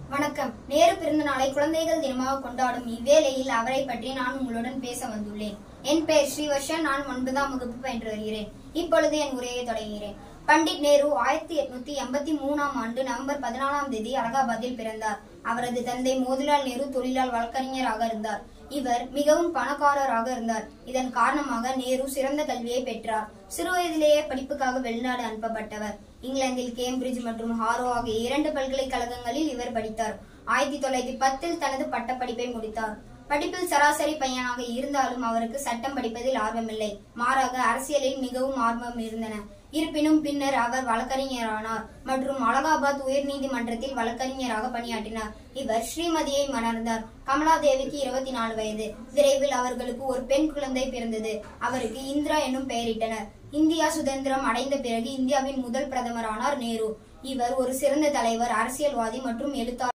வணக்கம் நேரு பிறந்த நாளை குழந்தைகள் தினமாக கொண்டாடும் இவ்வேளையில் அவரை பற்றி நான் உங்களுடன் பேச வந்துள்ளேன் என் பெயர் ஸ்ரீவர்ஷன் நான் ஒன்பதாம் வகுப்பு பயின்று வருகிறேன் இப்பொழுது என் உரையை தொடங்குகிறேன் பண்டிட் நேரு ஆயிரத்தி எட்நூத்தி எண்பத்தி மூணாம் ஆண்டு நவம்பர் பதினாலாம் தேதி அலகாபாத்தில் பிறந்தார் அவரது தந்தை மோதிலால் நேரு தொழிலால் வழக்கறிஞராக இருந்தார் இவர் மிகவும் பணக்காரராக இருந்தார் இதன் காரணமாக நேரு சிறந்த கல்வியை பெற்றார் சிறுவயதிலேயே படிப்புக்காக வெளிநாடு அனுப்பப்பட்டவர் இங்கிலாந்தில் கேம்பிரிட்ஜ் மற்றும் ஹாரோ ஆகிய இரண்டு பல்கலைக்கழகங்களில் இவர் படித்தார் ஆயிரத்தி தொள்ளாயிரத்தி பத்தில் தனது பட்டப்படிப்பை முடித்தார் படிப்பில் சராசரி பையனாக இருந்தாலும் அவருக்கு சட்டம் படிப்பதில் ஆர்வமில்லை மாறாக அரசியலில் மிகவும் ஆர்வம் இருந்தன இருப்பினும் பின்னர் அவர் வழக்கறிஞரானார் மற்றும் அலகாபாத் உயர்நீதிமன்றத்தில் வழக்கறிஞராக பணியாற்றினார் இவர் ஸ்ரீமதியை மணர்ந்தார் கமலாதேவிக்கு இருபத்தி நாலு வயது விரைவில் அவர்களுக்கு ஒரு பெண் குழந்தை பிறந்தது அவருக்கு இந்திரா என்னும் பெயரிட்டனர் இந்தியா சுதந்திரம் அடைந்த பிறகு இந்தியாவின் முதல் பிரதமரானார் நேரு இவர் ஒரு சிறந்த தலைவர் அரசியல்வாதி மற்றும் எழுத்தாளர்